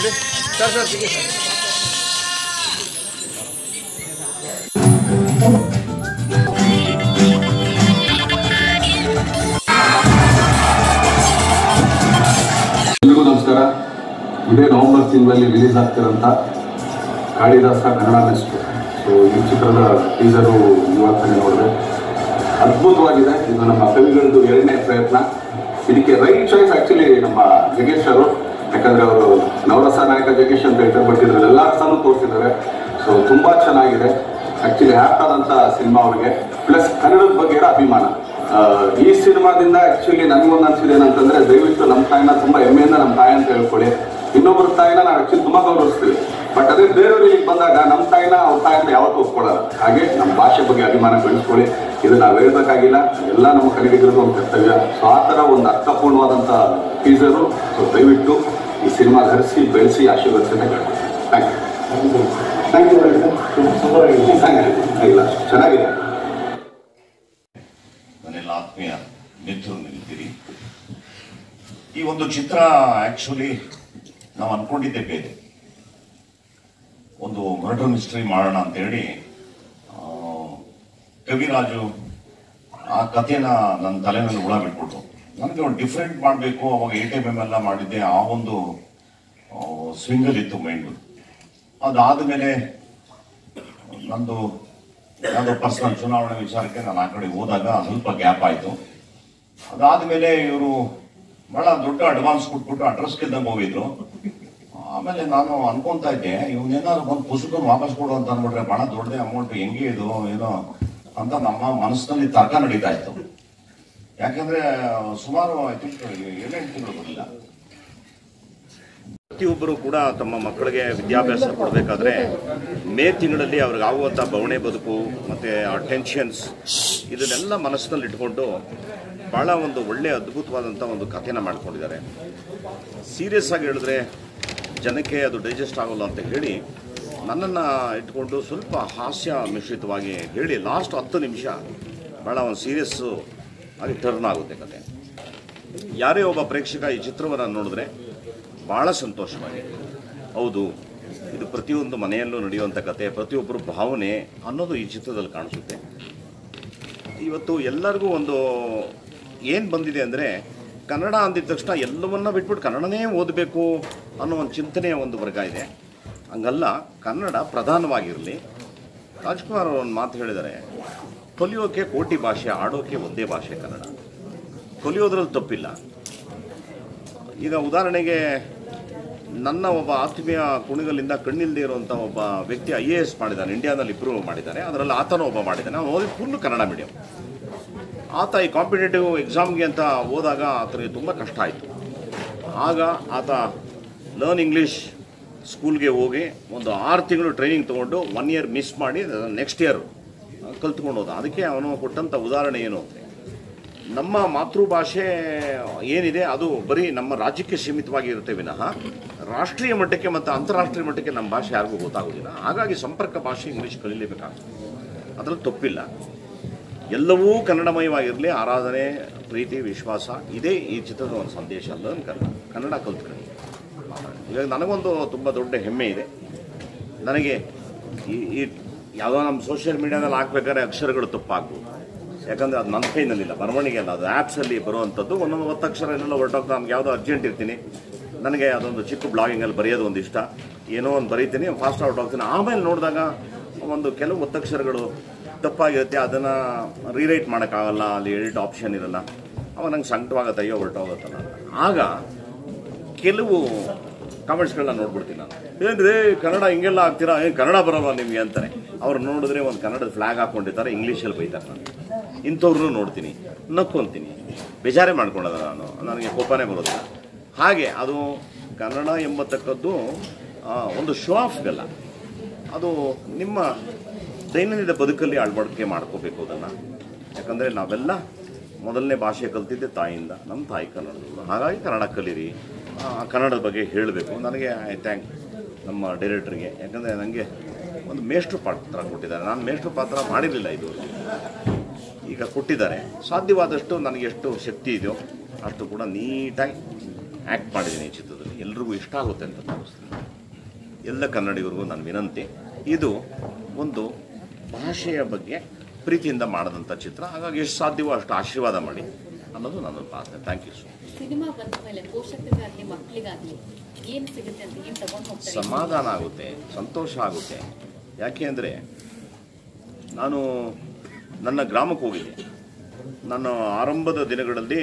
Sir sir ಸಿಗಿ sir ಎಲ್ರಿಗೂ ನಮಸ್ಕಾರ ಇದೇ ನವೆಂಬರ್ ತಿಂಗಳಲ್ಲಿ ರಿಲೀಸ್ ಆಗ್ತಿರೋಂಥ ಕಾಳಿದಾಸ ಕನ್ನಡ ನೆಸ್ಟ್ ಸೊ ಈ ಚಿತ್ರದ ಟೀಸರು ಇವತ್ತನೇ ನೋಡಿದೆ ಅದ್ಭುತವಾಗಿದೆ ಇದು ನಮ್ಮ ಕವಿಗಳದ್ದು ಎರಡನೇ ಪ್ರಯತ್ನ ಇದಕ್ಕೆ ರೈಟ್ ಚಾಯ್ಸ್ ಆ್ಯಕ್ಚುಲಿ ನಮ್ಮ ಜಗೇಶ್ ಅವರು ಯಾಕಂದರೆ ಅವರು ನವರಸ ನಾಯಕ ಜಗೇಶ್ ಅಂತ ಹೇಳ್ತಾರೆ ಬಟ್ ಇದ್ರಲ್ಲಿ ಎಲ್ಲ ರಸನೂ ತೋರಿಸಿದ್ದಾರೆ ಸೊ ತುಂಬ ಚೆನ್ನಾಗಿದೆ ಆ್ಯಕ್ಚುಲಿ ಹ್ಯಾಪ್ ಆದಂಥ ಸಿನಿಮಾ ಅವರಿಗೆ ಪ್ಲಸ್ ಕನ್ನಡದ ಬಗ್ಗೆ ಇರೋ ಅಭಿಮಾನ ಆ, ಈ ಸಿನಿಮಾದಿಂದ ಆಕ್ಚುಲಿ ನನಗೊಂದು ಅನ್ಸಿದೆ ಏನಂತಂದ್ರೆ ದಯವಿಟ್ಟು ನಮ್ಮ ತಾಯಿನ ತುಂಬಾ ಹೆಮ್ಮೆಯಿಂದ ನಮ್ಮ ತಾಯಿ ಅಂತ ಹೇಳ್ಕೊಳ್ಳಿ ಇನ್ನೊಬ್ಬರ ತಾಯಿನ ನಾವು ಆಕ್ಚುಲಿ ತುಂಬಾ ಗೌರವಿಸ್ತೀವಿ ಬಟ್ ಅದೇ ಬೇರೆಯವ್ರು ಇಲ್ಲಿಗೆ ಬಂದಾಗ ನಮ್ಮ ತಾಯಿನ ಅವ್ರ ತಾಯಿ ಅಂತ ಯಾವತ್ತೂ ಒಪ್ಕೊಳ್ಳಲ್ಲ ಹಾಗೆ ನಮ್ಮ ಭಾಷೆ ಬಗ್ಗೆ ಅಭಿಮಾನ ಬೆಳೆಸ್ಕೊಳ್ಳಿ ಇದು ನಾವು ಹೇಳ್ಬೇಕಾಗಿಲ್ಲ ಎಲ್ಲ ನಮ್ಮ ಕನ್ನಡಿಗರಿಗೂ ಒಂದು ಕರ್ತವ್ಯ ಸೊ ಆ ಥರ ಒಂದು ಅರ್ಥಪೂರ್ಣವಾದಂಥ ಟೀಸರು ಸೊ ದಯವಿಟ್ಟು ಈ ಸಿನಿಮಾ ಧರಿಸಿ ಬೆಳೆಸಿ ಆಶೀರ್ವದಿಸಿ ಅಂತ ಹೇಳ್ತೀನಿ thank you thank you super ಆಗಿದೆ ಇಲ್ಲ ಚೆನ್ನಾಗಿದೆ ನನ್ನೆಲ್ಲ ಆತ್ಮೀಯ ಮಿತ್ರರು ನಿಲ್ತೀರಿ ಈ ಒಂದು ಚಿತ್ರ ಆಕ್ಚುಲಿ ನಾವು ಅನ್ಕೊಂಡಿದ್ದೆ ಬೇರೆ ಒಂದು ಮರ್ಡರ್ ಮಿಸ್ಟ್ರಿ ಮಾಡೋಣ ಅಂತ ಹೇಳಿ ಆ, ಕವಿರಾಜು ಆ ಕಥೆನ ನನ್ನ ತಲೆ ಮೇಲೆ ಹುಳ ಬಿಟ್ಬಿಟ್ಟು ನನಗೆ ಒಂದು ಡಿಫ್ರೆಂಟ್ ಮಾಡಬೇಕು ಅವಾಗ ಎ ಟಿ ಎಮ್ ಎಲ್ಲ ಮಾಡಿದ್ದೆ ಆ ಒಂದು ಸ್ವಿಂಗಲ್ ಇತ್ತು ಮೈಂಡು ಅದಾದಮೇಲೆ ನಂದು ಯಾವುದೋ ಪರ್ಸನಲ್ ಚುನಾವಣೆ ವಿಚಾರಕ್ಕೆ ನಾನು ಆ ಕಡೆ ಹೋದಾಗ ಸ್ವಲ್ಪ ಗ್ಯಾಪ್ ಆಯಿತು ಅದಾದಮೇಲೆ ಇವರು ಭಾಳ ದೊಡ್ಡ ಅಡ್ವಾನ್ಸ್ ಕೊಟ್ಬಿಟ್ಟು ಅಡ್ರೆಸ್ ಗೆದ್ದಂಗೆ ಹೋಗಿದ್ರು ಆಮೇಲೆ ನಾನು ಅನ್ಕೊಂತಾ ಇದ್ದೆ ಇವನೇನಾದ್ರು ಬಂದು ಪುಸ್ತಕ ವಾಪಸ್ ಕೊಡು ಅಂತ ಅಂದ್ಬಿಟ್ರೆ ಭಾಳ ದೊಡ್ಡದೇ ಅಮೌಂಟ್ ಹೆಂಗೆ ಇದು ಏನೋ ಅಂತ ನಮ್ಮ ಮನಸ್ಸಿನಲ್ಲಿ ತರ್ಕ ನಡೀತಾ ಇತ್ತು ಯಾಕಂದ್ರೆ ಸುಮಾರು ಐ ಥಿಂಕ್ ಏಳೆಂಟು ತಿಂಗಳು ಬರಲಿಲ್ಲ ಪ್ರತಿಯೊಬ್ಬರು ಕೂಡ ತಮ್ಮ ಮಕ್ಕಳಿಗೆ ವಿದ್ಯಾಭ್ಯಾಸ ಕೊಡಬೇಕಾದ್ರೆ ಮೇ ತಿಂಗಳಲ್ಲಿ ಅವ್ರಿಗೆ ಆಗುವಂಥ ಬವಣೆ ಬದುಕು ಮತ್ತು ಆ ಟೆನ್ಷನ್ಸ್ ಇದನ್ನೆಲ್ಲ ಮನಸ್ಸಿನಲ್ಲಿ ಇಟ್ಕೊಂಡು ಭಾಳ ಒಂದು ಒಳ್ಳೆ ಅದ್ಭುತವಾದಂಥ ಒಂದು ಕಥೆನ ಮಾಡ್ಕೊಂಡಿದ್ದಾರೆ ಸೀರಿಯಸ್ ಆಗಿ ಹೇಳಿದ್ರೆ ಜನಕ್ಕೆ ಅದು ಡೈಜೆಸ್ಟ್ ಆಗೋಲ್ಲ ಅಂತ ಹೇಳಿ ನನ್ನನ್ನು ಇಟ್ಕೊಂಡು ಸ್ವಲ್ಪ ಹಾಸ್ಯ ಮಿಶ್ರಿತವಾಗಿ ಹೇಳಿ ಲಾಸ್ಟ್ ಹತ್ತು ನಿಮಿಷ ಭಾಳ ಒಂದು ಸೀರಿಯಸ್ಸು ಆಗಿ ಟರ್ನ್ ಆಗುತ್ತೆ ಕತೆ ಯಾರೇ ಒಬ್ಬ ಪ್ರೇಕ್ಷಕ ಈ ಚಿತ್ರವನ್ನು ನೋಡಿದ್ರೆ ಭಾಳ ಸಂತೋಷವಾಗಿ ಹೌದು ಇದು ಪ್ರತಿಯೊಂದು ಮನೆಯಲ್ಲೂ ನಡೆಯುವಂಥ ಕತೆ ಪ್ರತಿಯೊಬ್ಬರು ಭಾವನೆ ಅನ್ನೋದು ಈ ಚಿತ್ರದಲ್ಲಿ ಕಾಣಿಸುತ್ತೆ ಇವತ್ತು ಎಲ್ಲರಿಗೂ ಒಂದು ಏನು ಬಂದಿದೆ ಅಂದರೆ ಕನ್ನಡ ಅಂದಿದ ತಕ್ಷಣ ಎಲ್ಲವನ್ನ ಬಿಟ್ಬಿಟ್ಟು ಕನ್ನಡನೇ ಓದಬೇಕು ಅನ್ನೋ ಒಂದು ಚಿಂತನೆಯ ಒಂದು ವರ್ಗ ಇದೆ ಹಂಗಲ್ಲ ಕನ್ನಡ ಪ್ರಧಾನವಾಗಿರಲಿ ರಾಜ್ಕುಮಾರ್ ಅವರು ಒಂದು ಮಾತು ಹೇಳಿದ್ದಾರೆ ಕಲಿಯೋಕೆ ಕೋಟಿ ಭಾಷೆ ಆಡೋಕೆ ಒಂದೇ ಭಾಷೆ ಕನ್ನಡ ಕಲಿಯೋದ್ರಲ್ಲಿ ತಪ್ಪಿಲ್ಲ ಈಗ ಉದಾಹರಣೆಗೆ ನನ್ನ ಒಬ್ಬ ಆತ್ಮೀಯ ಕುಣಿಗಲಿಂದ ಕಣ್ಣಿಲ್ಲದೆ ಇರುವಂಥ ಒಬ್ಬ ವ್ಯಕ್ತಿ ಐ ಎ ಎಸ್ ಮಾಡಿದ್ದಾನೆ ಇಂಡಿಯಾದಲ್ಲಿ ಇಂಪ್ರೂವ್ ಮಾಡಿದ್ದಾನೆ ಅದರಲ್ಲಿ ಆತನೂ ಒಬ್ಬ ಮಾಡಿದ್ದಾನೆ ಅವನು ಓದಿ ಫುಲ್ ಕನ್ನಡ ಮೀಡಿಯಂ ಆತ ಈ ಕಾಂಪಿಟೇಟಿವ್ ಎಕ್ಸಾಮ್ಗೆ ಅಂತ ಹೋದಾಗ ಆತನಿಗೆ ತುಂಬ ಕಷ್ಟ ಆಯಿತು ಆಗ ಆತ ಲರ್ನ್ ಇಂಗ್ಲೀಷ್ ಸ್ಕೂಲ್ಗೆ ಹೋಗಿ ಒಂದು ಆರು ತಿಂಗಳು ಟ್ರೈನಿಂಗ್ ತೊಗೊಂಡು ಒನ್ ಇಯರ್ ಮಿಸ್ ಮಾಡಿ ನೆಕ್ಸ್ಟ್ ಇಯರ್ ಕಲ್ತ್ಕೊಂಡು ಹೋದ ಅದಕ್ಕೆ ಅವನು ಕೊಟ್ಟಂಥ ಉದಾಹರಣೆ ಏನು ಅಂದರೆ ನಮ್ಮ ಮಾತೃಭಾಷೆ ಏನಿದೆ ಅದು ಬರೀ ನಮ್ಮ ರಾಜ್ಯಕ್ಕೆ ಸೀಮಿತವಾಗಿ ಇರುತ್ತೆ ವಿನಃ ರಾಷ್ಟ್ರೀಯ ಮಟ್ಟಕ್ಕೆ ಮತ್ತು ಅಂತಾರಾಷ್ಟ್ರೀಯ ಮಟ್ಟಕ್ಕೆ ನಮ್ಮ ಭಾಷೆ ಯಾರಿಗೂ ಗೊತ್ತಾಗೋದಿಲ್ಲ ಹಾಗಾಗಿ ಸಂಪರ್ಕ ಭಾಷೆ ಇಂಗ್ಲೀಷ್ ಕಲೀಲೇಬೇಕಾಗ್ತದೆ ಅದರಲ್ಲಿ ತಪ್ಪಿಲ್ಲ ಎಲ್ಲವೂ ಕನ್ನಡಮಯವಾಗಿರಲಿ ಆರಾಧನೆ ಪ್ರೀತಿ ವಿಶ್ವಾಸ ಇದೇ ಈ ಚಿತ್ರದ ಒಂದು ಸಂದೇಶ ಅಲ್ಲ ಕನ್ನಡ ಕನ್ನಡ ಕಲ್ತ್ಕೊಳ್ಳಿ ಇವಾಗ ನನಗೊಂದು ತುಂಬ ದೊಡ್ಡ ಹೆಮ್ಮೆ ಇದೆ ನನಗೆ ಈ ಈ ಯಾವುದೋ ನಮ್ಮ ಸೋಷಿಯಲ್ ಮೀಡಿಯಾದಲ್ಲಿ ಹಾಕ್ಬೇಕಾದ್ರೆ ಅಕ್ಷರಗಳು ತಪ್ಪಾಗ್ಬೋದು ಯಾಕಂದರೆ ಅದು ನನ್ನ ಕೈನಲ್ಲಿಲ್ಲ ಬರವಣಿಗೆ ಅಲ್ಲ ಅದು ಆ್ಯಪ್ಸಲ್ಲಿ ಬರುವಂಥದ್ದು ಒಂದೊಂದು ಒತ್ತಕ್ಷರ ಎಲ್ಲ ಹೊರಟೋಗ್ತಾ ನಮ್ಗೆ ಯಾವುದೋ ಅರ್ಜೆಂಟ್ ಇರ್ತೀನಿ ನನಗೆ ಅದೊಂದು ಚಿಕ್ಕ ಬ್ಲಾಗಿಂಗಲ್ಲಿ ಬರೆಯೋದು ಒಂದು ಇಷ್ಟ ಏನೋ ಒಂದು ಬರೀತೀನಿ ಫಾಸ್ಟ್ ಔಟ್ ಹೋಗ್ತೀನಿ ಆಮೇಲೆ ನೋಡಿದಾಗ ಒಂದು ಕೆಲವು ಒತ್ತಕ್ಷರಗಳು ತಪ್ಪಾಗಿರುತ್ತೆ ಅದನ್ನು ರೀರೈಟ್ ಮಾಡೋಕ್ಕಾಗಲ್ಲ ಅಲ್ಲಿ ಎಡಿಟ್ ಆಪ್ಷನ್ ಇರಲ್ಲ ಅವಾಗ ನಂಗೆ ಸಂಕಟವಾಗುತ್ತೆ ಅಯ್ಯೋ ಹೊರಟೋಗುತ್ತಲ್ಲ ಅಂತ ಆಗ ಕೆಲವು ಕಾಮೆಂಟ್ಸ್ಗಳನ್ನ ನೋಡ್ಬಿಡ್ತೀನಿ ನಾನು ಏನ್ರಿ ಕನ್ನಡ ಹಿಂಗೆಲ್ಲ ಆಗ್ತೀರಾ ಏನು ಕನ್ನಡ ಬರಲ್ವಾ ನಿಮಗೆ ಅಂತಾರೆ ಅವ್ರು ನೋಡಿದ್ರೆ ಒಂದು ಕನ್ನಡದ ಫ್ಲಾಗ್ ಹಾಕೊಂಡಿರ್ತಾರೆ ಇಂಗ್ಲೀಷಲ್ಲಿ ಬೈತಾರೆ ನಾನು ಇಂಥವ್ರನ್ನೂ ನೋಡ್ತೀನಿ ನಕ್ಕೊಂತೀನಿ ಬೇಜಾರೇ ಮಾಡ್ಕೊಳ್ಳೋದ ನಾನು ನನಗೆ ಕೋಪನೇ ಬರೋದಿಲ್ಲ ಹಾಗೆ ಅದು ಕನ್ನಡ ಎಂಬತಕ್ಕದ್ದು ಆ, ಒಂದು ಶೋ ಆಫ್ಗಲ್ಲ ಅದು ನಿಮ್ಮ ದೈನಂದಿನ ಬದುಕಲ್ಲಿ ಅಳವಡಿಕೆ ಮಾಡ್ಕೋಬೇಕು ಅದನ್ನು ಯಾಕಂದರೆ ನಾವೆಲ್ಲ ಮೊದಲನೇ ಭಾಷೆ ಕಲ್ತಿದ್ದೆ ತಾಯಿಯಿಂದ ನಮ್ಮ ತಾಯಿ ಕನ್ನಡದವರು ಹಾಗಾಗಿ ಕನ್ನಡ ಕಲೀರಿ ಆ, ಕನ್ನಡದ ಬಗ್ಗೆ ಹೇಳಬೇಕು ನನಗೆ ಐ ಥ್ಯಾಂಕ್ ನಮ್ಮ ಡೈರೆಕ್ಟ್ರಿಗೆ ಯಾಕಂದರೆ ನನಗೆ ಒಂದು ಮೇಷ್ಟ್ರು ಪಾತ್ರ ಕೊಟ್ಟಿದ್ದಾರೆ ನಾನು ಮೇಷ್ಟ್ರು ಪಾತ್ರ ಮಾಡಿರಲಿಲ್ಲ ಇದು ಈಗ ಕೊಟ್ಟಿದ್ದಾರೆ ಸಾಧ್ಯವಾದಷ್ಟು ನನಗೆ ಎಷ್ಟು ಶಕ್ತಿ ಇದೆಯೋ ಅಷ್ಟು ಕೂಡ ನೀಟಾಗಿ ಆ್ಯಕ್ಟ್ ಮಾಡಿದ್ದೀನಿ ಈ ಚಿತ್ರದಲ್ಲಿ ಎಲ್ರಿಗೂ ಇಷ್ಟ ಆಗುತ್ತೆ ಅಂತ ಭಾವಿಸ್ತೀನಿ ಎಲ್ಲ ಕನ್ನಡಿಗರಿಗೂ ನನ್ನ ವಿನಂತಿ ಇದು ಒಂದು ಭಾಷೆಯ ಬಗ್ಗೆ ಪ್ರೀತಿಯಿಂದ ಮಾಡಿದಂಥ ಚಿತ್ರ ಹಾಗಾಗಿ ಎಷ್ಟು ಸಾಧ್ಯವೋ ಅಷ್ಟು ಆಶೀರ್ವಾದ ಮಾಡಿ ಅನ್ನೋದು ನನ್ನ ಪ್ರಾರ್ಥನೆ ಥ್ಯಾಂಕ್ ಯು ಸೊ ಸಿನಿಮಾ ಬಂದ ಮೇಲೆ ಪೋಷಕರಿಗಾಗ್ಲಿ ಮಕ್ಕಳಿಗಾಗ್ಲಿ ಏನ್ ಸಿಗುತ್ತೆ ಅಂತ ಏನ್ ತಗೊಂಡ್ ಹೋಗ್ತಾರೆ ಸಮಾಧಾನ ಆಗುತ್ತೆ ಸಂತೋಷ ಆಗುತ್ತೆ ಯಾಕೆ ಅಂದರೆ ನಾನು ನನ್ನ ಗ್ರಾಮಕ್ಕೆ ಹೋಗಿದ್ದೆ ನನ್ನ ಆರಂಭದ ದಿನಗಳಲ್ಲಿ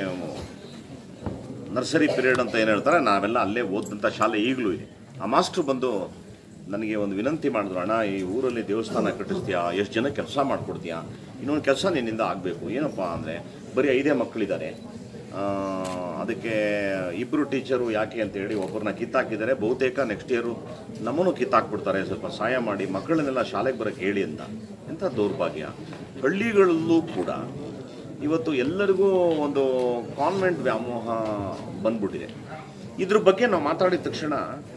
ನರ್ಸರಿ ಪೀರಿಯಡ್ ಅಂತ ಏನು ಹೇಳ್ತಾರೆ ನಾವೆಲ್ಲ ಅಲ್ಲೇ ಓದಿದಂಥ ಶಾಲೆ ಈಗಲೂ ಇದೆ ಆ ಮಾಸ್ಟ್ರು ಬಂದು ನನಗೆ ಒಂದು ವಿನಂತಿ ಮಾಡಿದ್ರು ಅಣ್ಣ ಈ ಊರಲ್ಲಿ ದೇವಸ್ಥಾನ ಕಟ್ಟಿಸ್ತೀಯಾ ಎಷ್ಟು ಜನ ಕೆಲಸ ಮಾಡಿಕೊಡ್ತೀಯಾ ಇನ್ನೊಂದು ಕೆಲಸ ನಿನ್ನಿಂದ ಆಗಬೇಕು ಏನಪ್ಪ ಅಂದರೆ ಬರೀ ಐದೇ ಮಕ್ಕಳಿದ್ದಾರೆ ಆ, ಅದಕ್ಕೆ ಇಬ್ಬರು ಟೀಚರು ಯಾಕೆ ಅಂತ ಹೇಳಿ ಒಬ್ಬರನ್ನ ಕಿತ್ತಾಕಿದ್ದಾರೆ ಬಹುತೇಕ ನೆಕ್ಸ್ಟ್ ಇಯರು ನಮ್ಮನ್ನು ಕಿತ್ತಾಕ್ಬಿಡ್ತಾರೆ ಸ್ವಲ್ಪ ಸಹಾಯ ಮಾಡಿ ಮಕ್ಕಳನ್ನೆಲ್ಲ ಶಾಲೆಗೆ ಬರೋಕ್ಕೆ ಹೇಳಿ ಅಂತ ಎಂಥ ದೌರ್ಭಾಗ್ಯ ಹಳ್ಳಿಗಳಲ್ಲೂ ಕೂಡ ಇವತ್ತು ಎಲ್ಲರಿಗೂ ಒಂದು ಕಾನ್ವೆಂಟ್ ವ್ಯಾಮೋಹ ಬಂದ್ಬಿಟ್ಟಿದೆ ಇದ್ರ ಬಗ್ಗೆ ನಾವು ಮಾತಾಡಿದ ತಕ್ಷಣ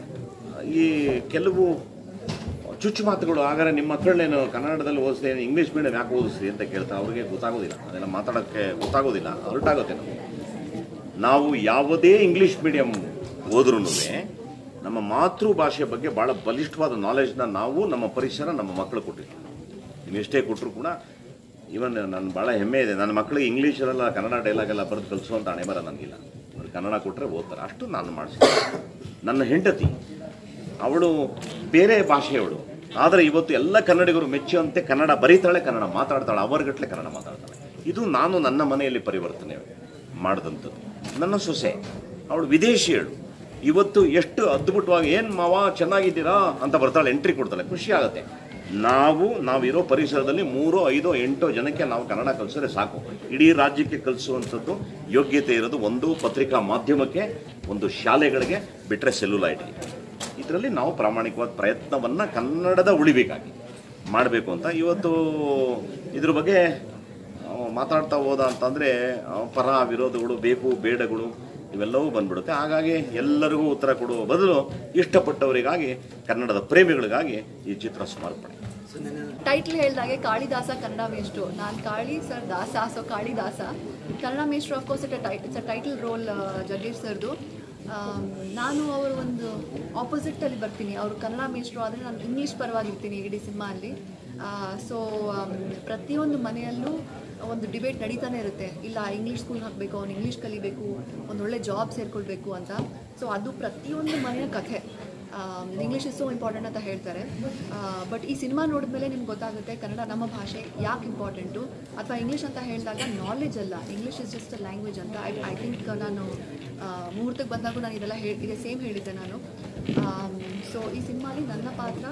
ಈ ಕೆಲವು ಚುಚ್ಚು ಮಾತುಗಳು ಹಾಗಾದ್ರೆ ನಿಮ್ಮ ಮಕ್ಕಳನ್ನೇನು ಕನ್ನಡದಲ್ಲಿ ಓದಿಸ್ದೆ ಇಂಗ್ಲೀಷ್ ಮೀಡಿಯಂ ಯಾಕೆ ಓದಿಸ್ರಿ ಅಂತ ಕೇಳ್ತಾರೆ ಅವ್ರಿಗೆ ಗೊತ್ತಾಗೋದಿಲ್ಲ ಅದೆಲ್ಲ ಮಾತಾಡೋಕ್ಕೆ ಗೊತ್ತಾಗೋದಿಲ್ಲ ಹೊರಟಾಗುತ್ತೆ ನಮಗೆ ನಾವು ಯಾವುದೇ ಇಂಗ್ಲೀಷ್ ಮೀಡಿಯಂ ಹೋದ್ರೂ ನಮ್ಮ ಮಾತೃಭಾಷೆ ಬಗ್ಗೆ ಭಾಳ ಬಲಿಷ್ಠವಾದ ನಾಲೆಜ್ನ ನಾವು ನಮ್ಮ ಪರಿಸರ ನಮ್ಮ ಮಕ್ಕಳು ಕೊಟ್ಟಿರ್ತೀವಿ ನೀವು ಎಷ್ಟೇ ಕೊಟ್ಟರು ಕೂಡ ಇವನ್ ನನ್ನ ಭಾಳ ಹೆಮ್ಮೆ ಇದೆ ನನ್ನ ಮಕ್ಕಳಿಗೆ ಇಂಗ್ಲೀಷಲ್ಲೆಲ್ಲ ಕನ್ನಡ ಡೈಲಾಗ್ ಎಲ್ಲ ಬರೆದು ಕಲಿಸುವಂತ ಹಣೆ ಬರ ನನಗಿಲ್ಲ ಅವ್ರು ಕನ್ನಡ ಕೊಟ್ಟರೆ ಓದ್ತಾರೆ ಅಷ್ಟು ನಾನು ಮಾಡಿಸ್ತೀನಿ ನನ್ನ ಹೆಂಡತಿ ಅವಳು ಬೇರೆ ಭಾಷೆಯವಳು ಆದರೆ ಇವತ್ತು ಎಲ್ಲ ಕನ್ನಡಿಗರು ಮೆಚ್ಚುವಂತೆ ಕನ್ನಡ ಬರೀತಾಳೆ ಕನ್ನಡ ಮಾತಾಡ್ತಾಳೆ ಅವರ್ಗಟ್ಲೆ ಕನ್ನಡ ಮಾತಾಡ್ತಾಳೆ ಇದು ನಾನು ನನ್ನ ಮನೆಯಲ್ಲಿ ಪರಿವರ್ತನೆ ಮಾಡಿದಂಥದ್ದು ನನ್ನ ಸೊಸೆ ಅವಳು ವಿದೇಶಿಯಳು ಇವತ್ತು ಎಷ್ಟು ಅದ್ಭುತವಾಗಿ ಏನು ಮಾವ ಚೆನ್ನಾಗಿದ್ದೀರಾ ಅಂತ ಬರ್ತಾಳೆ ಎಂಟ್ರಿ ಕೊಡ್ತಾಳೆ ಖುಷಿ ಆಗುತ್ತೆ ನಾವು ನಾವಿರೋ ಪರಿಸರದಲ್ಲಿ ಮೂರೋ ಐದೋ ಎಂಟೋ ಜನಕ್ಕೆ ನಾವು ಕನ್ನಡ ಕಲಿಸಿದ್ರೆ ಸಾಕು ಇಡೀ ರಾಜ್ಯಕ್ಕೆ ಕಲಿಸುವಂಥದ್ದು ಯೋಗ್ಯತೆ ಇರೋದು ಒಂದು ಪತ್ರಿಕಾ ಮಾಧ್ಯಮಕ್ಕೆ ಒಂದು ಶಾಲೆಗಳಿಗೆ ಬಿಟ್ಟರೆ ಸೆಲ್ಯುಲೈಟ್ಗೆ ಇದರಲ್ಲಿ ನಾವು ಪ್ರಾಮಾಣಿಕವಾದ ಪ್ರಯತ್ನವನ್ನು ಕನ್ನಡದ ಉಳಿಬೇಕಾಗಿ ಮಾಡಬೇಕು ಅಂತ ಇವತ್ತು ಇದ್ರ ಬಗ್ಗೆ ಆ, ಮಾತಾಡ್ತಾ ಹೋದ ಅಂತಂದರೆ ಪರ ವಿರೋಧಗಳು ಬೇಕು ಬೇಡಗಳು ಇವೆಲ್ಲವೂ ಬಂದ್ಬಿಡುತ್ತೆ ಹಾಗಾಗಿ ಎಲ್ಲರಿಗೂ ಉತ್ತರ ಕೊಡುವ ಬದಲು ಇಷ್ಟಪಟ್ಟವರಿಗಾಗಿ ಕನ್ನಡದ ಪ್ರೇಮಿಗಳಿಗಾಗಿ ಈ ಚಿತ್ರ ಸಮರ್ಪಣೆ ಟೈಟ್ಲ್ ಹೇಳ್ದಾಗೆ ಕಾಳಿದಾಸ ಕನ್ನಡ ಮೇಷ್ಟ್ರು ನಾನು ಕಾಳಿ ಸರ್ ದಾಸ ಸೊ ಕಾಳಿದಾಸ ಕನ್ನಡ ಮೇಷ್ಟ್ರು of course it it's a title role Jagadish ಸರ್ದು ಆಮ್, ನಾನು ಅವರು ಒಂದು ಆಪೋಸಿಟಲ್ಲಿ ಬರ್ತೀನಿ ಅವರು ಕನ್ನಡ ಮೇಷ್ಟ್ರು ಆದರೆ ನಾನು ಇಂಗ್ಲೀಷ್ ಪರವಾಗಿರ್ತೀನಿ ಇಡೀ ಸಿನಿಮಾ ಅಲ್ಲಿ ಸೊ ಪ್ರತಿಯೊಂದು ಮನೆಯಲ್ಲೂ ಒಂದು ಡಿಬೇಟ್ ನಡೀತಾನೆ ಇರುತ್ತೆ ಇಲ್ಲ ಇಂಗ್ಲೀಷ್ ಸ್ಕೂಲ್ ಹಾಕಬೇಕು ಅವ್ನು ಇಂಗ್ಲೀಷ್ ಕಲಿಬೇಕು ಒಂದು ಒಳ್ಳೆ ಜಾಬ್ ಸೇರ್ಕೊಳ್ಬೇಕು ಅಂತ ಸೊ ಅದು ಪ್ರತಿಯೊಂದು ಮನೆಯ ಕಥೆ ಇಂಗ್ಲೀಷ್ ಇಸ್ ಸೋ ಇಂಪಾರ್ಟೆಂಟ್ ಅಂತ ಹೇಳ್ತಾರೆ ಬಟ್ ಈ ಸಿನಿಮಾ ನೋಡಿದ್ಮೇಲೆ ನಿಮ್ಗೆ ಗೊತ್ತಾಗುತ್ತೆ ಕನ್ನಡ ನಮ್ಮ ಭಾಷೆ ಯಾಕೆ ಇಂಪಾರ್ಟೆಂಟು ಅಥವಾ ಇಂಗ್ಲೀಷ್ ಅಂತ ಹೇಳಿದಾಗ ನಾಲೆಜ್ ಅಲ್ಲ English is just a language ಅಂತ ಐ ಐ ಥಿಂಕ್ ನಾನು ಆ, ಮುಹೂರ್ತಕ್ಕೆ ಬಂದಾಗೂ ನಾನು ಇದೆಲ್ಲ ಹೇಳಿ ಇದೇ ಸೇಮ್ ಹೇಳಿದ್ದೆ ನಾನು ಸೊ ಈ ಸಿನಿಮಾಲಿ ನನ್ನ ಪಾತ್ರ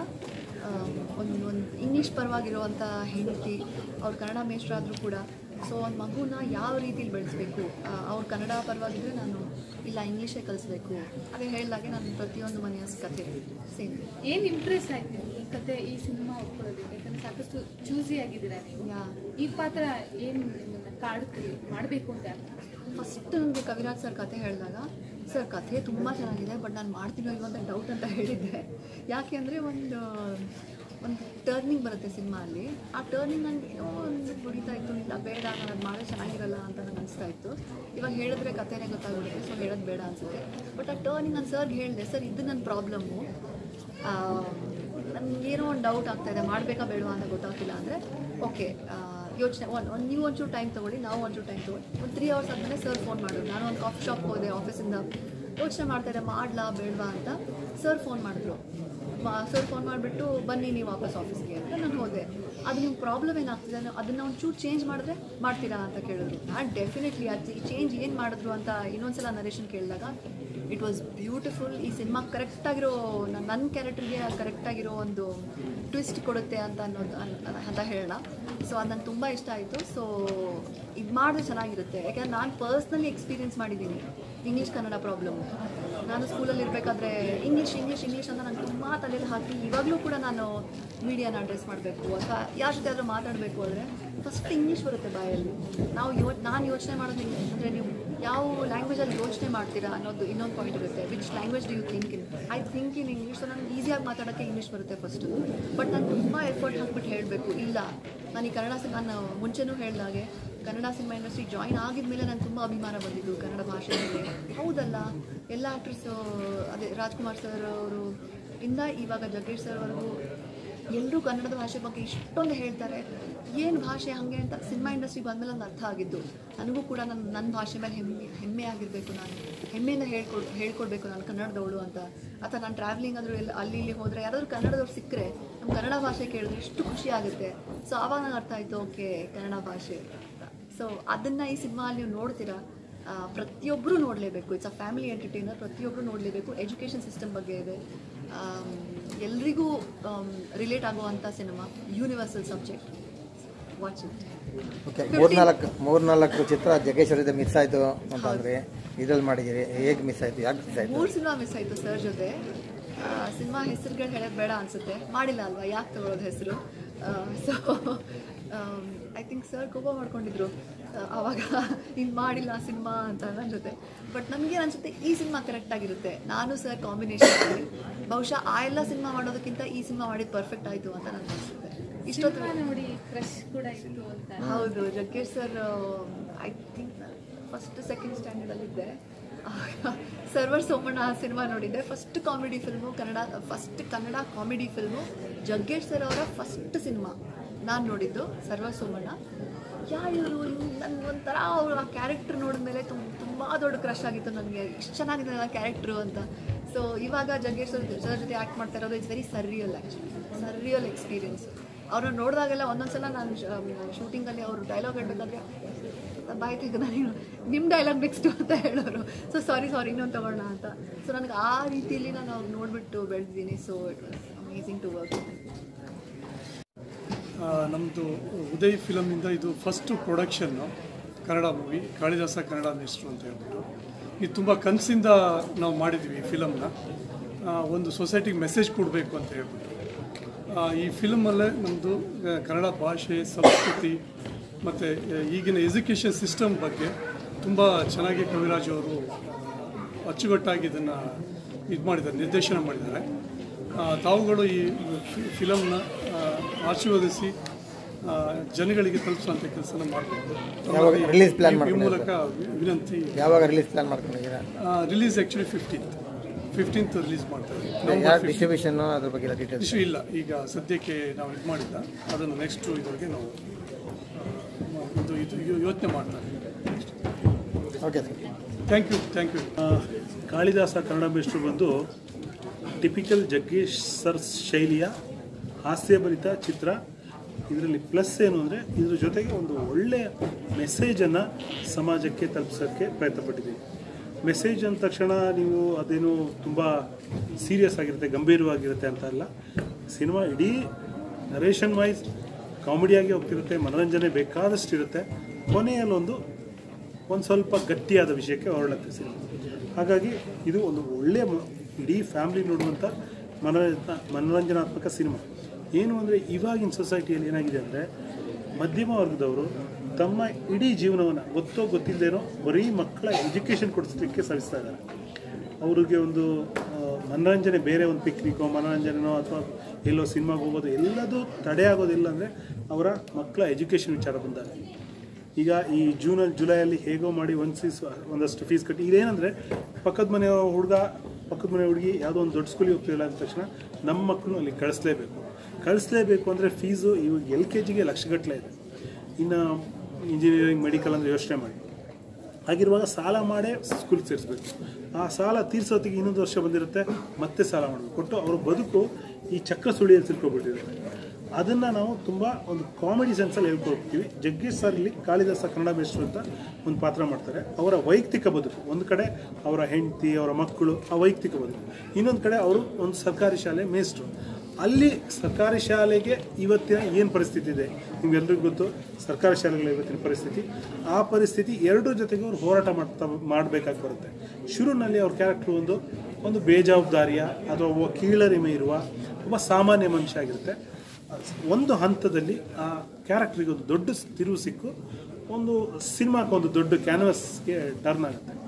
ಒಂದು ಒಂದು ಇಂಗ್ಲೀಷ್ ಪರವಾಗಿರುವಂಥ ಹೆಂಡತಿ ಅವ್ರು ಕನ್ನಡ ಮೇಷ್ಟ್ರಾದರೂ ಕೂಡ ಸೊ ಒಂದು ಮಗುನ ಯಾವ ರೀತಿಲಿ ಬೆಳೆಸಬೇಕು ಅವ್ರು ಕನ್ನಡ ಪರವಾಗಿದ್ರೆ ನಾನು ಇಲ್ಲ ಇಂಗ್ಲೀಷೇ ಕಲಿಸ್ಬೇಕು ಅದೇ ಹೇಳಿದಾಗೆ ನಾನು ಪ್ರತಿಯೊಂದು ಮನೆಯ ಕಥೆ ಸೇಮ್ ಏನ್ ಇಂಪ್ರೆಸ್ ಆಯ್ತು ನಿಮ್ಗೆ ಈ ಕತೆ ಈ ಸಿನಿಮಾ ಒಪ್ಕೊಳ್ಳೋದಕ್ಕೆ ಯಾಕಂದ್ರೆ ಸಾಕಷ್ಟು ಚೂಸಿ ಆಗಿದ್ದೀರಾ ನೀವು ಯಾ ಈ ಪಾತ್ರ ಏನ್ ನಿಮ್ಮನ್ನ ಕಾಡುತ್ತೆ ಮಾಡಬೇಕು ಅಂತ ಫಸ್ಟ್ ನನಗೆ ಕವಿರಾಜ್ ಸರ್ ಕತೆ ಹೇಳಿದಾಗ ಸರ್ ಕಥೆ ತುಂಬ ಚೆನ್ನಾಗಿದೆ ಬಟ್ ನಾನು ಮಾಡ್ತೀನೋ ಇಲ್ವೋ ಅಂತ ಡೌಟ್ ಅಂತ ಹೇಳಿದ್ದೆ ಯಾಕೆ ಅಂದರೆ ಒಂದು ಒಂದು ಟರ್ನಿಂಗ್ ಬರುತ್ತೆ ಸಿನಿಮಾ ಅಲ್ಲಿ ಆ ಟರ್ನಿಂಗ್ ನನಗೆ ಏನೋ ಒಂದು ಹೊಡಿತಾ ಇತ್ತು ಇಲ್ಲ ಬೇಡ ನಾನು ಅದು ಮಾಡೋ ಚೆನ್ನಾಗಿರಲ್ಲ ಅಂತ ನನಗೆ ಅನಿಸ್ತಾ ಇತ್ತು ಇವಾಗ ಹೇಳಿದ್ರೆ ಕಥೆನೇ ಗೊತ್ತಾಗ್ಬಿಡುತ್ತೆ ಸೊ ಹೇಳೋದು ಬೇಡ ಅನಿಸುತ್ತೆ ಬಟ್ ಆ ಟರ್ನಿಂಗ್ ನಾನು ಸರ್ಗೆ ಹೇಳಿದೆ ಸರ್ ಇದು ನನ್ನ ಪ್ರಾಬ್ಲಮ್ಮು ನನಗೇನೋ ಒಂದು ಡೌಟ್ ಆಗ್ತಾ ಇದೆ ಮಾಡಬೇಕಾ ಬೇಡವಾ ಅಂತ ಗೊತ್ತಾಗ್ತಿಲ್ಲ ಅಂದರೆ ಓಕೆ ಯೋಚನೆ ಒಂದು ಒಂದು ನೀವು ಒಂಚೂರು ಟೈಮ್ ತೊಗೊಳ್ಳಿ ನಾವು ಒಂಚೂರು ಟೈಮ್ ತೊಗೊಳ್ಳಿ ಒಂದು ತ್ರೀ ಅವರ್ಸ್ ಆದಮೇಲೆ ಸರ್ ಫೋನ್ ಮಾಡಿದ್ರು ನಾನು ಒಂದು ಕಾಫಿ ಶಾಪ್ ಹೋದೆ ಆಫೀಸಿಂದ ಯೋಚನೆ ಮಾಡ್ತಾ ಇದ್ದೆ ಮಾಡಲಾ ಬೇಡವಾ ಅಂತ ಸರ್ ಫೋನ್ ಮಾಡಿದ್ರು ಸರ್ ಫೋನ್ ಮಾಡಿಬಿಟ್ಟು ಬನ್ನಿ ನೀವು ವಾಪಸ್ ಆಫೀಸ್ಗೆ ಅಂತ ನಾನು ಹೋದೆ ಅದು ನಿಮ್ಗೆ ಪ್ರಾಬ್ಲಮ್ ಏನಾಗ್ತಿದೆ ಅನ್ನೋ- ಅದನ್ನ ಒಂಚೂರು ಚೇಂಜ್ ಮಾಡಿದ್ರೆ ಮಾಡ್ತೀರಾ ಅಂತ ಕೇಳಿದ್ರು ನಾನು ಡೆಫಿನೆಟ್ಲಿ ಅದು ಈ ಚೇಂಜ್ ಏನು ಮಾಡಿದ್ರು ಅಂತ ಇನ್ನೊಂದ್ಸಲ ನರೇಶನ್ ಕೇಳಿದಾಗ ಇಟ್ ವಾಸ್ ಬ್ಯೂಟಿಫುಲ್ ಈ ಸಿನಿಮಾ ಕರೆಕ್ಟಾಗಿರೋ ನನ್ನ ಕ್ಯಾರೆಕ್ಟರ್ಗೆ ಕರೆಕ್ಟಾಗಿರೋ ಒಂದು ಟ್ವಿಸ್ಟ್ ಕೊಡುತ್ತೆ ಅಂತ ಅನ್ನೋದು ಅನ್- ಅಂತ ಹೇಳೋಣ ಸೊ ಅದು ನಂಗೆ ತುಂಬ ಇಷ್ಟ ಆಯಿತು ಸೊ ಇದು ಮಾಡಿದ್ರೆ ಚೆನ್ನಾಗಿರುತ್ತೆ ಯಾಕೆಂದ್ರೆ ನಾನು ಪರ್ಸ್ನಲಿ ಎಕ್ಸ್ಪೀರಿಯನ್ಸ್ ಮಾಡಿದ್ದೀನಿ ಇಂಗ್ಲೀಷ್ ಕನ್ನಡ ಪ್ರಾಬ್ಲಮ್ ನಾನು ಸ್ಕೂಲಲ್ಲಿ ಇರಬೇಕಾದ್ರೆ ಇಂಗ್ಲೀಷ್ ಇಂಗ್ಲೀಷ್ ಇಂಗ್ಲೀಷ್ ಅಂತ ನಂಗೆ ತುಂಬ ತಲೆಯಲ್ಲಿ ಹಾಕಿ ಇವಾಗಲೂ ಕೂಡ ನಾನು ಮೀಡಿಯಾನ ಅಡ್ರೆಸ್ ಮಾಡಬೇಕು ಅಥವಾ ಯಾರ ಜೊತೆ ಆದರೂ ಮಾತಾಡಬೇಕು ಅಂದರೆ ಫಸ್ಟ್ ಇಂಗ್ಲೀಷ್ ಬರುತ್ತೆ ಬಾಯಲ್ಲಿ ನಾವು ಯೋ ನಾನು ಯೋಚನೆ ಮಾಡೋದು ಅಂದರೆ ನೀವು ಯಾವ ಲ್ಯಾಂಗ್ವೇಜಲ್ಲಿ ಯೋಚನೆ ಮಾಡ್ತೀರಾ ಅನ್ನೋದು ಇನ್ನೊಂದು ಪಾಯಿಂಟ್ ಇರುತ್ತೆ which language do you think in I think in English so ನನಗೆ ಈಸಿಯಾಗಿ ಮಾತಾಡೋಕ್ಕೆ ಇಂಗ್ಲೀಷ್ ಬರುತ್ತೆ ಫಸ್ಟು ಬಟ್ ನಾನು ತುಂಬ ಎಫರ್ಟ್ ಹಾಕ್ಬಿಟ್ಟು ಹೇಳಬೇಕು ಇಲ್ಲ ನಾನು ಈ ಕನ್ನಡ ಸಿ- ನಾನು ಮುಂಚೆನೂ ಹೇಳಿದಾಗೆ ಕನ್ನಡ ಸಿನಿಮಾ ಇಂಡಸ್ಟ್ರಿ ಜಾಯಿನ್ ಆಗಿದ್ಮೇಲೆ ನಂಗೆ ತುಂಬ ಅಭಿಮಾನ ಬಂದಿದ್ದು ಕನ್ನಡ ಭಾಷೆ ಮೇಲೆ ಹೌದಲ್ಲ ಎಲ್ಲ ಆ್ಯಕ್ಟರ್ಸು ಅದೇ ರಾಜ್ಕುಮಾರ್ ಸರ್ ಅವರು ಇಂದ ಇವಾಗ ಜಗ್ಗೇಶ್ ಸರ್ ವರೆಗೂ ಎಲ್ಲರೂ ಕನ್ನಡದ ಭಾಷೆ ಬಗ್ಗೆ ಇಷ್ಟೊಂದು ಹೇಳ್ತಾರೆ ಏನು ಭಾಷೆ ಹಾಗೆ ಅಂತ ಸಿನಿಮಾ ಇಂಡಸ್ಟ್ರಿ ಬಂದಮೇಲೆ ನಂಗೆ ಅರ್ಥ ಆಗಿದ್ದು ನನಗೂ ಕೂಡ ನನ್ನ ನನ್ನ ಭಾಷೆ ಮೇಲೆ ಹೆಮ್ಮೆ ಹೆಮ್ಮೆ ಆಗಿರಬೇಕು ನಾನು ಹೆಮ್ಮೆಯಿಂದ ಹೇಳ್ಕೊಡ್ ಹೇಳ್ಕೊಡ್ಬೇಕು ನಾನು ಕನ್ನಡದವಳು ಅಂತ ಅಥವಾ ನಾನು ಟ್ರಾವೆಲಿಂಗ್ ಆದರೂ ಎಲ್ಲ ಅಲ್ಲಿ ಇಲ್ಲಿ ಹೋದರೆ ಯಾರಾದರೂ ಕನ್ನಡದವ್ರು ಸಿಕ್ಕರೆ ನಮ್ಮ ಕನ್ನಡ ಭಾಷೆ ಕೇಳಿದ್ರೆ ಎಷ್ಟು ಖುಷಿ ಆಗುತ್ತೆ ಸೊ ಆವಾಗ ನಂಗೆ ಅರ್ಥ ಆಯಿತು ಓಕೆ ಕನ್ನಡ ಭಾಷೆ ಅಂತ ಸೊ ಅದನ್ನು ಈ ಸಿನಿಮಾ ನೀವು ನೋಡ್ತೀರಾ ಆ, ಪ್ರತಿಯೊಬ್ಬರು ನೋಡಲೇಬೇಕು ಇಟ್ಸ್ ಅ ಫ್ಯಾಮಿಲಿ ಎಂಟರ್ಟೈನರ್ ಪ್ರತಿಯೊಬ್ಬರು ನೋಡಲೇಬೇಕು ಎಜುಕೇಷನ್ ಸಿಸ್ಟಮ್ ಬಗ್ಗೆ ಇದೆ ಆಮ್, ಎಲ್ರಿಗೂ ರಿಲೇಟ್ ಆಗುವಂಥ cinema universal subject watch it okay ಮೂರ್ನಾಲ್ಕು ಮೂರ್ನಾಲ್ಕು ಚಿತ್ರ ಜಗ್ಗೇಶ್ವರದ ಮಿಸ್ ಆಯಿತು ಅಂತಂದ್ರೆ ಇದ್ರಲ್ಲಿ ಮಾಡಿದ್ದೀರಿ ಹೇಗೆ ಮಿಸ್ ಆಯಿತು ಯಾಕೆ ಮಿಸ್ ಆಯಿತು ಮೂರು ಸಿನಿಮಾ ಮಿಸ್ ಆಯಿತು ಸರ್ ಜೊತೆ ಸಿನಿಮಾ ಹೆಸರುಗಳು ಹೇಳೋದು ಬೇಡ ಅನ್ಸುತ್ತೆ ಮಾಡಿಲ್ಲ ಅಲ್ವಾ ಯಾಕೆ ತಗೊಳ್ಳೋದು ಹೆಸರು ಸೊ ಐ ಥಿಂಕ್ ಸರ್ ಕೋಪ ಮಾಡ್ಕೊಂಡಿದ್ರು ಆ, ಅವಾಗ ಹಿಂಗೆ ಮಾಡಿಲ್ಲ ಸಿನಿಮಾ ಅಂತ ನನ್ನ ಜೊತೆ ಬಟ್ ನಮಗೆ ಅನ್ಸುತ್ತೆ ಈ ಸಿನಿಮಾ ಕರೆಕ್ಟ್ ಆಗಿರುತ್ತೆ ನಾನು ಸರ್ ಕಾಂಬಿನೇಷನ್ ಬಹುಶಃ ಆ ಎಲ್ಲ ಸಿನಿಮಾ ಮಾಡೋದಕ್ಕಿಂತ ಈ ಸಿನಿಮಾ ಮಾಡಿದ್ದು ಪರ್ಫೆಕ್ಟ್ ಆಯಿತು ಅಂತ ನನಗೆ ಅನಿಸುತ್ತೆ ಇಷ್ಟೊತ್ತು ಸಿನಿಮಾ ನೋಡಿ ಕ್ರಶ್ ಕೂಡ ಇತ್ತು ಅಂತ ಹೌದು Jaggesh sir I think first second ಸ್ಟ್ಯಾಂಡರ್ಡಲ್ಲಿದ್ದೆ ಸರ್ವರ್ ಸೋಮಣ್ಣ ಸಿನಿಮಾ ನೋಡಿದ್ದೆ first comedy film Kannada first Kannada comedy film Jaggesh sir ಅವರ ಫಸ್ಟ್ ಸಿನಿಮಾ ನಾನು ನೋಡಿದ್ದು ಸರ್ವರ್ ಸೋಮಣ್ಣ ಯಾ ಇವರು ನನ್ಗೆ ಒಂಥರ ಅವರು ಆ ಕ್ಯಾರೆಕ್ಟರ್ ನೋಡಿದ್ಮೇಲೆ ತುಂಬ ತುಂಬ ದೊಡ್ಡ ಕ್ರಶ್ ಆಗಿತ್ತು ನನಗೆ ಇಷ್ಟು ಚೆನ್ನಾಗಿದೆ ಆ ಕ್ಯಾರೆಕ್ಟ್ರು ಅಂತ ಸೊ ಇವಾಗ ಜಗ್ಗೇಶ್ ಸರ್ ಸರ್ ಜೊತೆ ಆ್ಯಕ್ಟ್ ಮಾಡ್ತಾ ಇರೋದು it's very surreal actually surreal experience ಅವ್ರನ್ನ ನೋಡಿದಾಗೆಲ್ಲ ಒಂದೊಂದ್ಸಲ ನಾನು ಶೂಟಿಂಗಲ್ಲಿ ಅವರು ಡೈಲಾಗ್ ಹೇಳ್ಬೇಕಾದ್ರೆ ಬಾಯ್ ತೆಗೆದು ನಾನು ನಿಮ್ಮ ಡೈಲಾಗ್ ನೆಕ್ಸ್ಟು ಅಂತ ಹೇಳೋರು ಸೊ ಸಾರಿ ಸಾರಿ ಇನ್ನೊಂದು ತಗೊಳ್ಳೋಣ ಅಂತ ಸೊ ನನಗೆ ಆ ರೀತಿಯಲ್ಲಿ ನಾನು ಅವ್ರು ನೋಡಿಬಿಟ್ಟು ಬೆಳೆದಿದ್ದೀನಿ so it was amazing to work ನಮ್ಮದು ಉದಯ್ ಫಿಲಮ್ನಿಂದ ಇದು first production Kannada movie Kalidasa Kannada ಮಿಸ್ಟ್ರು ಅಂತ ಹೇಳ್ಬಿಟ್ಟು ಇದು ತುಂಬ ಕನಸಿಂದ ನಾವು ಮಾಡಿದ್ವಿ ಈ ಫಿಲಮ್ನ ಒಂದು ಸೊಸೈಟಿಗೆ ಮೆಸೇಜ್ ಕೊಡಬೇಕು ಅಂತ ಹೇಳ್ಬಿಟ್ಟು ಆ, ಈ ಫಿಲಮಲ್ಲೇ ನಮ್ಮದು ಕನ್ನಡ ಭಾಷೆ ಸಂಸ್ಕೃತಿ ಮತ್ತು ಈಗಿನ ಎಜುಕೇಷನ್ ಸಿಸ್ಟಮ್ ಬಗ್ಗೆ ತುಂಬ ಚೆನ್ನಾಗಿ ಕವಿರಾಜ್ ಅವರು ಅಚ್ಚುಕಟ್ಟಾಗಿ ಇದನ್ನು ಇದು ಮಾಡಿದ್ದಾರೆ ನಿರ್ದೇಶನ ಮಾಡಿದ್ದಾರೆ ಆ, ತಾವುಗಳು ಈ ಫಿ- ಫಿಲಮ್ನ ಆ, ಆಶೀರ್ವದಿಸಿ ಆ, ಜನಗಳಿಗೆ ತಲುಪಿಸುವಂಥ ಕೆಲಸನ ಮಾಡಬೇಕು ಯಾವಾಗ release plan ಈ ಮಾಡ್ಕೊಂಡಿದ್ದೀರಾ? ಮೂಲಕ ವಿ- ವಿನಂತಿ ಯಾವಾಗ ರಿಲೀಸ್ ಪ್ಲಾನ್ ಮಾಡ್ಕೊಂಡಿದ್ದೀರಾ release actually fifteenth fifteenth release ಮಾಡ್ತಾರೆ ಯಾರು ಡಿಸ್ಟ್ರಿಬ್ಯೂಷನ್ನು ಅದ್ರ ಬಗ್ಗೆ ಡೀಟೇಲ್ಸ್ ಇಶ್ಯೂ ಇಲ್ಲ ಈಗ ಸದ್ಯಕ್ಕೆ ನಾವು ಇದು ಮಾಡಿಲ್ಲ ಅದನ್ನು ನೆಕ್ಸ್ಟ್ ಇದ್ರಿಗೆ ನಾವು ಆ, ಇದು ಇದು ಯೋಚನೆ ಮಾಡ್ತಾರೆ okay sir thank you thank you Kalidasa Kannada ಮೇಷ್ಟ್ರು ಬಂದು ಟಿಪಿಕಲ್ ಜಗ್ಗೇಶ್ ಸರ್ ಶೈಲಿಯ ಹಾಸ್ಯಭರಿತ ಚಿತ್ರ ಇದರಲ್ಲಿ ಪ್ಲಸ್ ಏನು ಅಂದರೆ ಇದ್ರ ಜೊತೆಗೆ ಒಂದು ಒಳ್ಳೆಯ ಮೆಸೇಜನ್ನು ಸಮಾಜಕ್ಕೆ ತಲುಪಿಸೋಕ್ಕೆ ಪ್ರಯತ್ನಪಟ್ಟಿದ್ದೀವಿ ಮೆಸೇಜ್ ಅಂದ ತಕ್ಷಣ ನೀವು ಅದೇನು ತುಂಬ ಸೀರಿಯಸ್ ಆಗಿರುತ್ತೆ ಗಂಭೀರವಾಗಿರುತ್ತೆ ಅಂತ ಅಲ್ಲ ಸಿನಿಮಾ ಇಡೀ ನರೇಷನ್ ವೈಸ್ ಕಾಮಿಡಿಯಾಗಿ ಹೋಗ್ತಿರುತ್ತೆ ಮನೋರಂಜನೆ ಬೇಕಾದಷ್ಟು ಇರುತ್ತೆ ಕೊನೆಯಲ್ಲೊಂದು ಒಂದು ಸ್ವಲ್ಪ ಗಟ್ಟಿಯಾದ ವಿಷಯಕ್ಕೆ ಹೊರಳುತ್ತೆ ಸಿನಿಮಾ ಹಾಗಾಗಿ ಇದು ಒಂದು ಒಳ್ಳೆಯ ಮ- ಇಡೀ ಫ್ಯಾಮ್ಲಿ ನೋಡುವಂಥ ಮನೋರಂಜನ ಮನೋರಂಜನಾತ್ಮಕ ಸಿನಿಮಾ ಏನು ಅಂದರೆ ಇವಾಗಿನ ಸೊಸೈಟಿಯಲ್ಲಿ ಏನಾಗಿದೆ ಅಂದರೆ ಮಧ್ಯಮ ವರ್ಗದವರು ತಮ್ಮ ಇಡೀ ಜೀವನವನ್ನು ಗೊತ್ತೋ ಗೊತ್ತಿಲ್ಲದೇನೋ ಬರೀ ಮಕ್ಕಳ ಎಜುಕೇಷನ್ ಕೊಡಿಸ್ಲಿಕ್ಕೆ ಸವಿಸ್ತಾ ಇದ್ದಾರೆ ಅವ್ರಿಗೆ ಒಂದು ಆ, ಮನೋರಂಜನೆ ಬೇರೆ ಒಂದು ಪಿಕ್ನಿಕೋ ಮನೋರಂಜನೆನೋ ಅಥವಾ ಎಲ್ಲೋ ಸಿನಿಮಾಗೆ ಹೋಗೋದು ಎಲ್ಲದೂ ತಡೆ ಆಗೋದಿಲ್ಲ ಅಂದರೆ ಅವರ ಮಕ್ಕಳ ಎಜುಕೇಷನ್ ವಿಚಾರ ಬಂದಾಗ ಈಗ ಈ ಜೂನಲ್ಲಿ ಜುಲೈಯಲ್ಲಿ ಹೇಗೋ ಮಾಡಿ ಒಂದು ಫೀಸ್ ಒಂದಷ್ಟು ಫೀಸ್ ಕಟ್ಟಿ ಇದೇನಂದರೆ ಪಕ್ಕದ ಮನೆ ಹುಡುಗ ಪಕ್ಕದ ಮನೆ ಹುಡುಗಿ ಯಾವುದೋ ಒಂದು ದೊಡ್ಡ ಸ್ಕೂಲಿಗೆ ಹೋಗ್ತಿಲ್ಲ ಅಂದ ತಕ್ಷಣ ನಮ್ಮ ಮಕ್ಕಳು ಅಲ್ಲಿ ಕಳಿಸ್ಲೇಬೇಕು ಕಳಿಸ್ಲೇಬೇಕು ಅಂದರೆ ಫೀಸು ಇವಾಗ ಎಲ್ ಕೆ ಜಿಗೆ ಲಕ್ಷಗಟ್ಟಲೆ ಇದೆ ಇನ್ನು ಇಂಜಿನಿಯರಿಂಗ್ ಮೆಡಿಕಲ್ ಅಂದರೆ ಯೋಚನೆ ಮಾಡಿ ಹಾಗಿರುವಾಗ ಸಾಲ ಮಾಡೇ ಸ್ಕೂಲ್ಗೆ ಸೇರಿಸ್ಬೇಕು ಆ ಸಾಲ ತೀರ್ಸೋತ್ತಿಗೆ ಇನ್ನೊಂದು ವರ್ಷ ಬಂದಿರುತ್ತೆ ಮತ್ತೆ ಸಾಲ ಮಾಡಬೇಕು ಕೊಟ್ಟು ಅವ್ರ ಬದುಕು ಈ ಚಕ್ರ ಸುಳಿಯಲ್ಲಿ ತಿಳ್ಕೊಬಿಟ್ಟಿರುತ್ತೆ ಅದನ್ನು ನಾವು ತುಂಬ ಒಂದು ಕಾಮಿಡಿ ಸೆನ್ಸಲ್ಲಿ ಹೇಳ್ಕೊಡ್ತೀವಿ ಜಗ್ಗೇಶ್ ಸರ್ ಇಲ್ಲಿ ಕಾಳಿದಾಸ ಕನ್ನಡ ಮೇಷ್ಟ್ರು ಅಂತ ಒಂದು ಪಾತ್ರ ಮಾಡ್ತಾರೆ ಅವರ ವೈಯಕ್ತಿಕ ಬದುಕು ಒಂದು ಕಡೆ ಅವರ ಹೆಂಡತಿ ಅವರ ಮಕ್ಕಳು ಆ ವೈಯಕ್ತಿಕ ಬದುಕು ಇನ್ನೊಂದು ಕಡೆ ಅವರು ಒಂದು ಸರ್ಕಾರಿ ಶಾಲೆ ಮೇಷ್ಟ್ರು ಅಲ್ಲಿ ಸರ್ಕಾರಿ ಶಾಲೆಗೆ ಇವತ್ತಿನ ಏನು ಪರಿಸ್ಥಿತಿ ಇದೆ ನಿಮ್ಗೆಲ್ರಿಗೂ ಗೊತ್ತು ಸರ್ಕಾರಿ ಶಾಲೆಗಳ ಇವತ್ತಿನ ಪರಿಸ್ಥಿತಿ ಆ ಪರಿಸ್ಥಿತಿ ಎರಡರ ಜೊತೆಗೆ ಅವ್ರು ಹೋರಾಟ ಮಾಡ್ತಾ ಮಾಡಬೇಕಾಗಿ ಬರುತ್ತೆ ಶುರುನಲ್ಲಿ ಅವ್ರ ಕ್ಯಾರೆಕ್ಟ್ರು ಒಂದು ಒಂದು ಬೇಜವಾಬ್ದಾರಿಯ ಅಥವಾ ಒಬ್ಬ ಕೀಳರಿಮೆ ಇರುವ ಒಬ್ಬ ಸಾಮಾನ್ಯ ಮನುಷ್ಯ ಆಗಿರುತ್ತೆ ಒಂದು ಹಂತದಲ್ಲಿ ಆ ಕ್ಯಾರೆಕ್ಟ್ರಿಗೆ ಒಂದು ದೊಡ್ಡ ತಿರುವು ಸಿಕ್ಕು ಒಂದು ಸಿನಿಮಾಕ್ಕೆ ಒಂದು ದೊಡ್ಡ ಕ್ಯಾನ್ವಸ್ಗೆ ಟರ್ನ್ ಆಗುತ್ತೆ